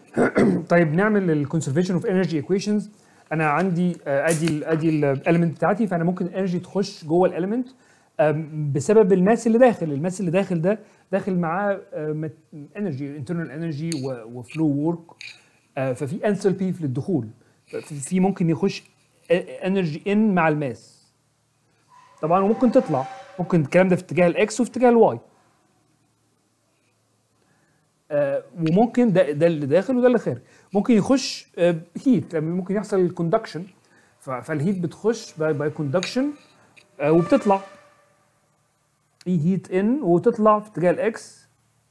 طيب نعمل الكونسرفيشن اوف انرجي ايكويشنز انا عندي آه، ادي ال ادي الاليمنت بتاعتي فانا ممكن الانرجي تخش جوه الاليمنت بسبب الماس اللي داخل الماس اللي داخل ده داخل معاه انرجي انترنال انرجي وفلو وورك ففي انثالبي في الدخول في في ممكن يخش انرجي ان مع الماس طبعا وممكن تطلع ممكن الكلام ده في اتجاه الاكس وفي اتجاه الواي آه، وممكن ده ده اللي داخل وده اللي خارج ممكن يخش هيت ممكن يحصل كوندكشن فالهيت بتخش باي كوندكشن وبتطلع اي هيت ان وتطلع في اتجاه الاكس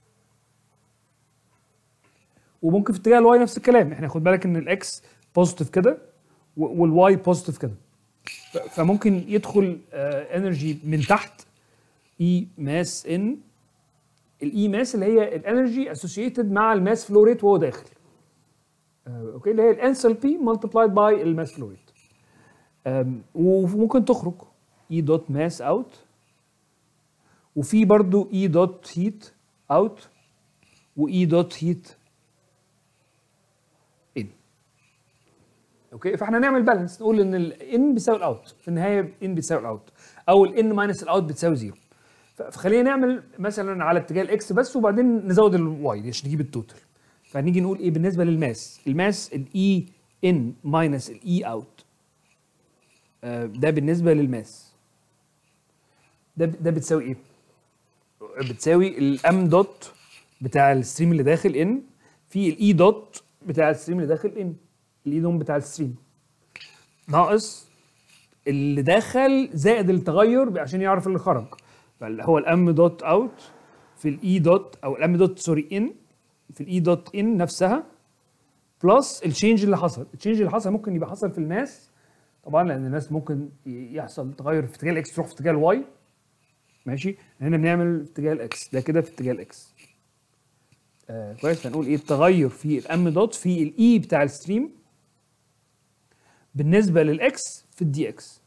وممكن في اتجاه الواي نفس الكلام احنا خد بالك ان الاكس بوزيتيف كده و- والواي بوزيتيف كده ف- فممكن يدخل انرجي من تحت اي ماس ان الاي ماس اللي هي الانرجي اسوسييتد مع الماس فلو ريت وهو داخل آه، اوكي اللي هي الانثالبي مالتبلايد باي الماس فلو ريت وممكن تخرج اي دوت ماس اوت وفي برضو اي دوت هيت اوت واي دوت هيت ان اوكي فاحنا نعمل بالانس نقول ان الان بيساوي الاوت في النهايه ان بيساوي الاوت او الان ماينس الاوت بتساوي زيرو ف- فخلينا نعمل مثلا على اتجاه الاكس بس وبعدين نزود الواي عشان نجيب التوتال فنيجي نقول ايه بالنسبه للماس الماس الاي ان ماينس الاي اوت ده بالنسبه للماس ده ده بتساوي ايه بتساوي الام دوت بتاع الستريم اللي داخل ان في الاي دوت بتاع الستريم اللي داخل ان الاي دوت بتاع الستريم ناقص اللي دخل زائد التغير عشان يعرف اللي خرج فاللي هو الام دوت اوت في الاي دوت او الام دوت سوري ان في الاي دوت ان نفسها بلس التشينج اللي حصل التشينج اللي حصل ممكن يبقى حصل في الماس طبعا لان الناس ممكن ي- يحصل تغير في اتجاه الاكس تروح في اتجاه الواي ماشي هنا بنعمل في اتجاه الاكس ده كده في اتجاه الاكس آه كويس فنقول ايه التغير في الام دوت في الاي بتاع الستريم بالنسبه للاكس في الدي اكس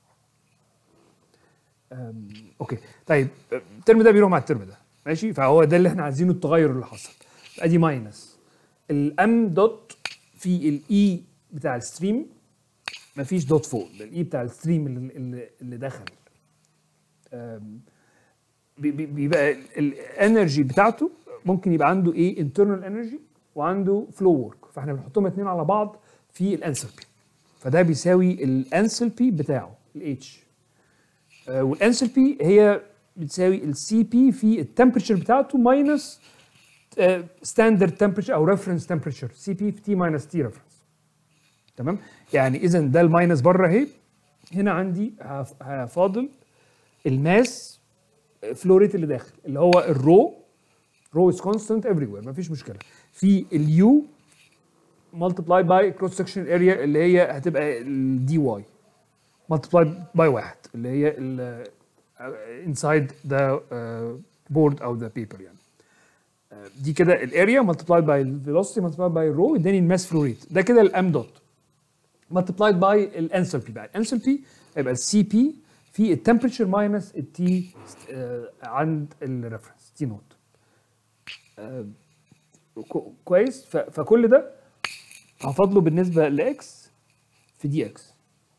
أم، اوكي طيب الترم ده بيروح مع الترم ده ماشي فهو ده اللي احنا عايزينه التغير اللي حصل ادي ماينس الام دوت في الاي بتاع الستريم مفيش دوت فوق ده الاي بتاع الستريم اللي, اللي, اللي دخل أم، بي- بي- بيبقى الانرجي بتاعته ممكن يبقى عنده ايه انترنال انرجي وعنده فلو ورك فاحنا بنحطهم الاثنين على بعض في الانثالبي فده بيساوي الانثالبي بتاعه الاتش والانثالبي هي بتساوي السي بي في التمبريتشر بتاعته ماينس ستاندرد تمبريتشر او ريفرنس تمبريتشر سي بي في تي ماينس تي ريفرنس تمام يعني اذا ده الماينس بره اهي هنا عندي هف- هفاضل الماس فلو ريت اللي داخل اللي هو الرو رو از كونستنت افري وير مفيش مشكله في اليو ملتبلاي باي كروس سكشن اريا اللي هي هتبقى الدي واي ملتبلاي باي واحد اللي هي ال انسايد ذا بورد او ذا بيبر يعني آه، دي كده الاريا ملتبلاي باي الفيلوسيتي ملتبلاي باي الرو اداني الماس فلو ريت ده كده الام دوت ملتبلايد باي الانثالبي بقى الانثالبي هيبقى السي بي في التمبريتشر ماينس التي عند الريفرنس تي نوت كويس ف- فكل ده هفضله بالنسبه لاكس في دي اكس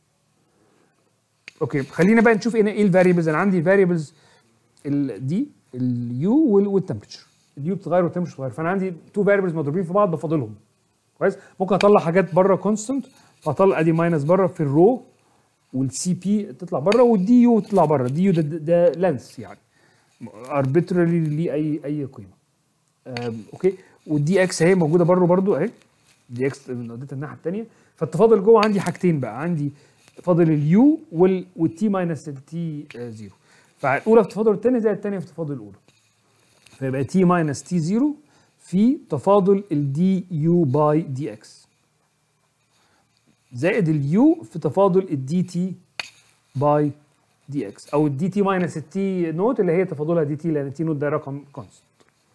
اوكي خلينا بقى نشوف ايه ايه الفاريبلز انا عندي فاريبلز دي اليو والتمبريتشر اليو بتتغير والتمبريتشر بتتغير فانا عندي تو فاريبلز مضروبين في بعض بفاضلهم كويس ممكن اطلع حاجات بره كونستنت فاطلع ادي ماينس بره في الرو والسي بي تطلع بره والدي يو تطلع بره دي يو ده, ده, ده لانس يعني اربيترالي ليه اي اي قيمه أم، اوكي والدي اكس اهي موجوده بره برضو اهي دي اكس وديتها الناحيه الثانيه فالتفاضل جوه عندي حاجتين بقى عندي فاضل اليو وال والتي ماينس التي زيرو فالاولى في تفاضل الثانيه زي الثانيه في تفاضل الاولى فيبقى تي ماينس تي زيرو في تفاضل الدي يو باي دي اكس زائد اليو في تفاضل الدي تي باي دي اكس او الدي تي ماينس التي نوت اللي هي تفاضلها دي تي لان التي نوت ده رقم كونست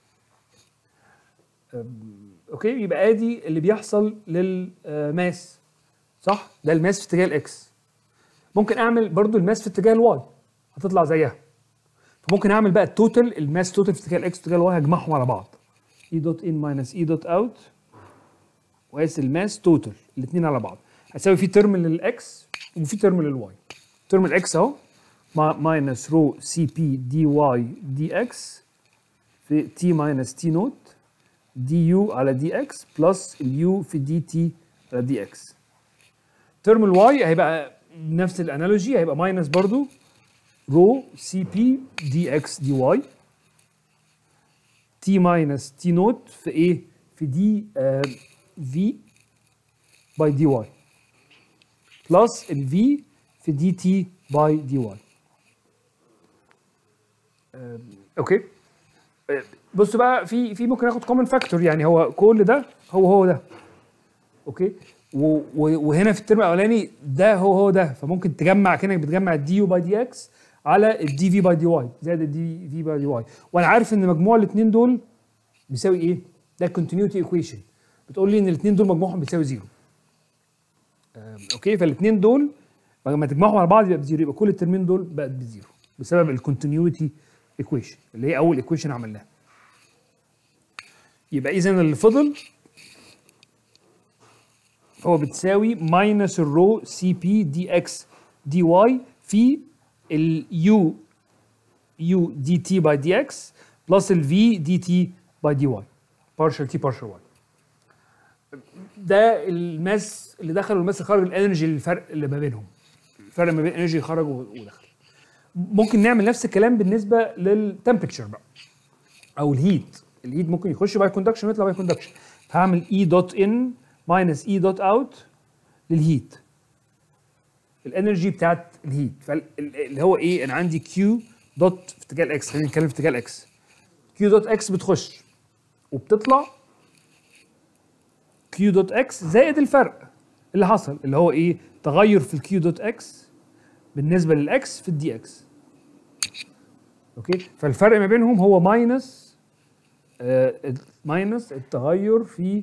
اوكي يبقى ادي اللي بيحصل للماس صح ده الماس في اتجاه الاكس ممكن اعمل برضو الماس في اتجاه الواي هتطلع زيها فممكن اعمل بقى التوتال الماس توتال في اتجاه الاكس واتجاه الواي هجمعهم على بعض اي دوت ان ماينس اي دوت اوت وقيس الماس توتال الاثنين على بعض هتساوي في ترم للاكس وفي ترم للواي ترم الاكس اهو ماينس رو سي بي دي واي دي اكس في تي ماينس تي نوت دي يو على دي اكس بلس اليو في دي تي على دي اكس ترم الواي هيبقى نفس الانالوجي هيبقى ماينس برضو رو سي بي دي اكس دي واي تي ماينس تي نوت في ايه في دي في باي دي واي بلس الفي في دي تي باي دي واي اوكي آه، بصوا بقى في في ممكن اخد كومن فاكتور يعني هو كل ده هو هو ده اوكي و- و- وهنا في الترم الاولاني ده هو هو ده فممكن تجمع كانك بتجمع الدي يو باي دي اكس على الدي في باي دي واي زائد الدي في باي دي واي وانا عارف ان مجموع الاثنين دول بيساوي ايه؟ ده كونتينيوتي ايكويشن بتقول لي ان الاثنين دول مجموعهم بيساوي زيرو آم، اوكي فالاثنين دول لما تجمعهم على بعض يبقى بزيرو يبقى كل الترمين دول بقت بزيرو بسبب الكونتينيوتي ايكويشن اللي هي اول ايكويشن عملناها يبقى اذا اللي فضل هو بتساوي ماينس الرو سي بي دي اكس دي واي في اليو يو دي تي باي دي اكس بلس الفي دي تي باي دي واي بارشل تي بارشل واي ده الماس اللي دخل والماس اللي خرج الانرجي الفرق اللي ما بينهم الفرق ما بين الانرجي اللي خرج ودخل ممكن نعمل نفس الكلام بالنسبه للتمبرتشر بقى او الهيت الهيت ممكن يخش باي كوندكشن ويطلع باي كوندكشن فهعمل اي دوت ان ماينس اي دوت اوت للهيت الانرجي بتاعت الهيت فاللي هو ايه انا عندي كيو دوت في اتجاه الاكس خلينا نتكلم في اتجاه الاكس كيو دوت اكس بتخش وبتطلع كيو دوت اكس زائد الفرق اللي حصل اللي هو ايه تغير في الكيو دوت اكس بالنسبه للاكس في الدي اكس اوكي فالفرق ما بينهم هو ماينس آه ماينس التغير في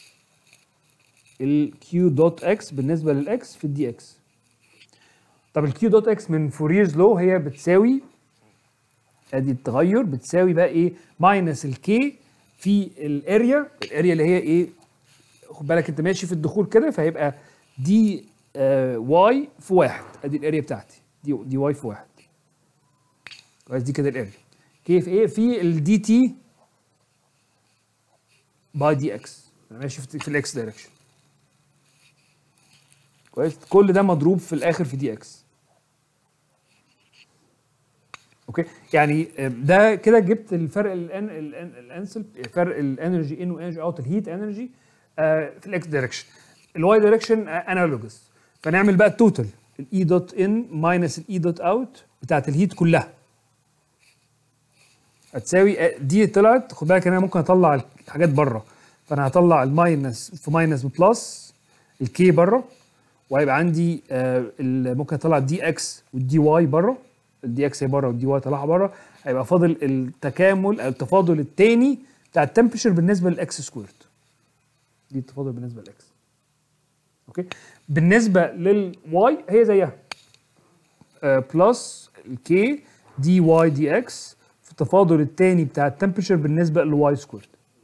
الكيو دوت اكس بالنسبه للاكس في الدي اكس طب الكيو دوت اكس من فوريرز لو هي بتساوي ادي التغير بتساوي بقى ايه ماينس الكي في الاريا الاريا اللي هي ايه خد بالك انت ماشي في الدخول كده فهيبقى دي آه واي في واحد ادي الاريا بتاعتي دي دي واي في واحد كويس دي كده الاريا كيف ايه في الدي تي باي دي اكس انا ماشي في, في الاكس دايركشن كويس كل ده مضروب في الاخر في دي اكس اوكي يعني ده كده جبت الفرق الان الانسل فرق الانرجي ان وانرجي اوت الهيت انرجي في الاكس دايركشن الواي دايركشن انالوجس فنعمل بقى التوتال الاي دوت ان ماينس الاي دوت اوت بتاعت الهيت كلها هتساوي دي طلعت خد بالك انا ممكن اطلع الحاجات بره فانا هطلع الماينس في ماينس بلس الكي بره وهيبقى عندي آه ممكن اطلع دي اكس والدي واي بره الدي اكس هي بره والدي واي طلعها بره هيبقى فاضل التكامل او التفاضل الثاني بتاع التمبريتشر بالنسبه للاكس سكويرد دي التفاضل بالنسبه للاكس اوكي بالنسبه للواي هي زيها آه بلس الكي دي واي دي اكس في التفاضل الثاني بتاع التمبريتشر بالنسبه للواي سكويرد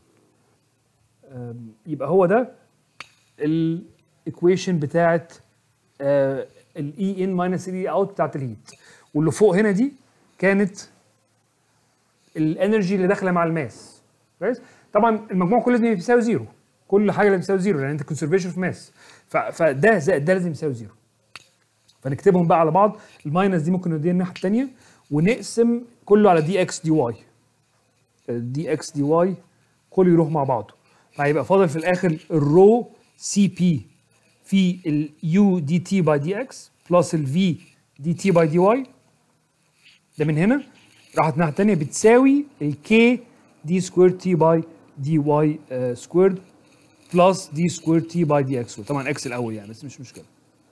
يبقى هو ده الايكويشن بتاعت الاي ان ماينس الاي اوت بتاعت الهيت واللي فوق هنا دي كانت الانرجي اللي داخله مع الماس كويس طبعا المجموع كله لازم يساوي زيرو كل حاجه لازم تساوي زيرو لان انت كونسرفيشن في ماس فده زائد ده لازم يساوي زيرو فنكتبهم بقى على بعض الماينس دي ممكن نوديها الناحيه الثانيه ونقسم كله على دي اكس دي واي دي اكس دي واي كله يروح مع بعضه فهيبقى فاضل في الاخر الرو سي بي في اليو دي تي باي دي اكس بلس الفي دي تي باي دي واي ده من هنا راحت الناحيه الثانيه بتساوي الكي دي سكوير تي باي دي واي سكويرد بلس دي سكوير تي باي دي اكس طبعا اكس الاول يعني بس مش مشكله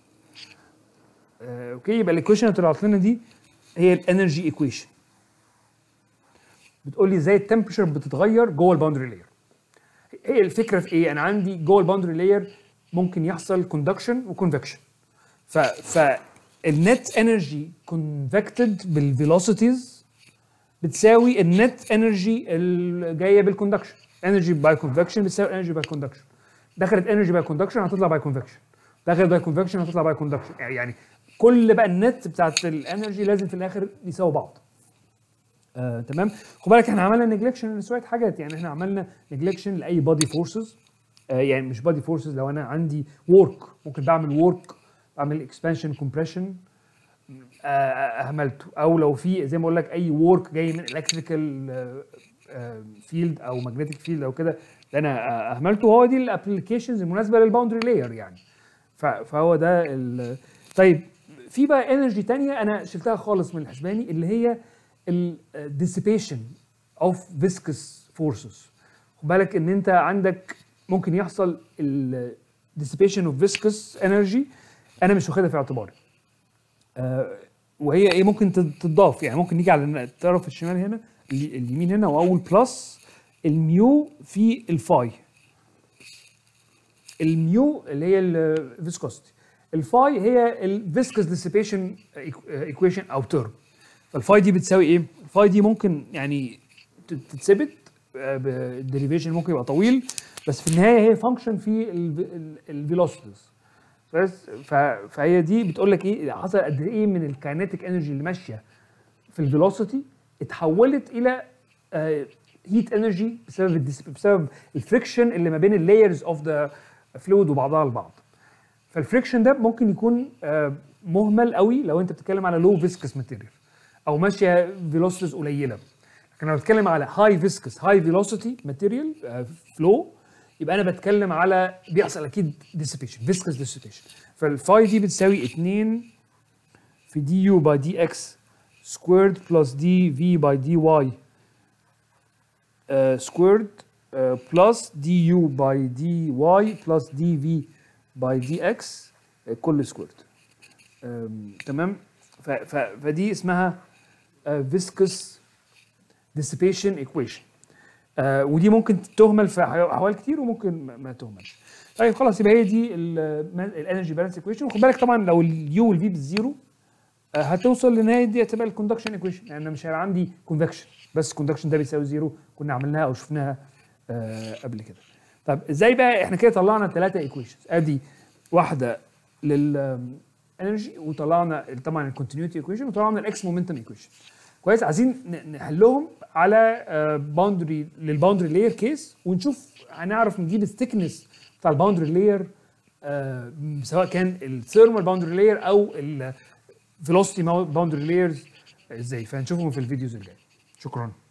آه، اوكي يبقى الايكويشن اللي طلعت لنا دي هي الانرجي ايكويشن بتقول لي ازاي التمبريتشر بتتغير جوه الباوندري لاير هي الفكره في ايه انا عندي جوه الباوندري لاير ممكن يحصل كوندكشن وكونفكشن ف فالنت انرجي كونفكتد بالفيلوسيتيز بتساوي النت انرجي اللي جايه بالكوندكشن انرجي باي كونفكشن بتساوي انرجي باي كوندكشن دخلت انرجي باي كوندكشن هتطلع باي كونفكشن دخلت باي كونفكشن هتطلع باي كوندكشن يعني كل بقى النت بتاعت الانرجي لازم في الاخر يساوي بعض آه، تمام خد بالك احنا عملنا نجلكشن لشويه حاجات يعني احنا عملنا نجلكشن لاي بادي فورسز آه، يعني مش بادي فورسز لو انا عندي ورك ممكن بعمل ورك بعمل اكسبانشن كومبريشن اهملته او لو في زي ما اقول لك اي ورك جاي من الكتريكال فيلد او ماجنتيك فيلد او كده ده انا آه، اهملته وهو دي الابلكيشنز المناسبه للباوندري لاير يعني ف- فهو ده ال- طيب في بقى انرجي تانية انا شلتها خالص من الحسباني اللي هي الديسيبيشن اوف فيسكس فورسز خد بالك ان انت عندك ممكن يحصل الديسيبيشن اوف فيسكس انرجي انا مش واخدها في اعتباري آه، وهي ايه ممكن تت- تضاف يعني ممكن نيجي على الطرف الشمال هنا ال- اليمين هنا واول بلس الميو في الفاي الميو اللي هي الفيسكوستي الفاي هي الفيسكس ديسيبيشن ايكويشن او ترم فالفاي دي بتساوي ايه؟ الفاي دي ممكن يعني تت- تتثبت الديريفيشن ممكن يبقى طويل بس في النهايه هي فانكشن في الفيلوسيتيز بس ف- فهي دي بتقول لك ايه حصل قد ايه من الكاينيتيك انرجي اللي ماشيه في الفيلوسيتي اتحولت الى هيت انرجي بسبب الديس- بسبب الفريكشن اللي ما بين اللايرز اوف ذا فلويد وبعضها البعض فالفريكشن ده ممكن يكون آه، مهمل قوي لو انت بتتكلم على لو فيسكس ماتيريال او ماشيه فيلوسيتيز قليله لكن لو بتكلم على هاي فيسكس هاي فيلوسيتي ماتيريال فلو يبقى انا بتكلم على بيحصل اكيد ديسيبيشن فيسكس ديسيبيشن فالفاي دي بتساوي 2 في دي يو باي دي اكس سكويرد بلس دي في باي دي واي سكويرد بلس دي يو باي دي واي بلس دي في باي دي اكس كل سكويرد تمام ف- ف- فدي اسمها فيسكس ديسيبيشن ايكويشن ودي ممكن تهمل في احوال كتير وممكن ما- ما تهملش طيب خلاص يبقى هي دي الانرجي بالانس ايكويشن وخد بالك طبعا لو اليو والفي بالزيرو آه، هتوصل لنهايه دي هتبقى الكوندكشن ايكويشن يعني أنا مش هيبقى عندي كونفكشن بس الكوندكشن ده بيساوي زيرو كنا عملناها او شفناها آه، قبل كده طب ازاي بقى احنا كده طلعنا ثلاثه ايكويشنز ادي واحده للانرجي وطلعنا طبعا الكونتينيوتي ايكويشن وطلعنا الاكس مومنتم ايكويشن كويس عايزين ن- نحلهم على باوندري للباوندري لاير كيس ونشوف هنعرف نجيب الثيكنس بتاع الباوندري لاير سواء كان الثيرمال باوندري لاير او الفيلوسيتي باوندري لايرز ازاي فهنشوفهم في الفيديوز الجايه شكرا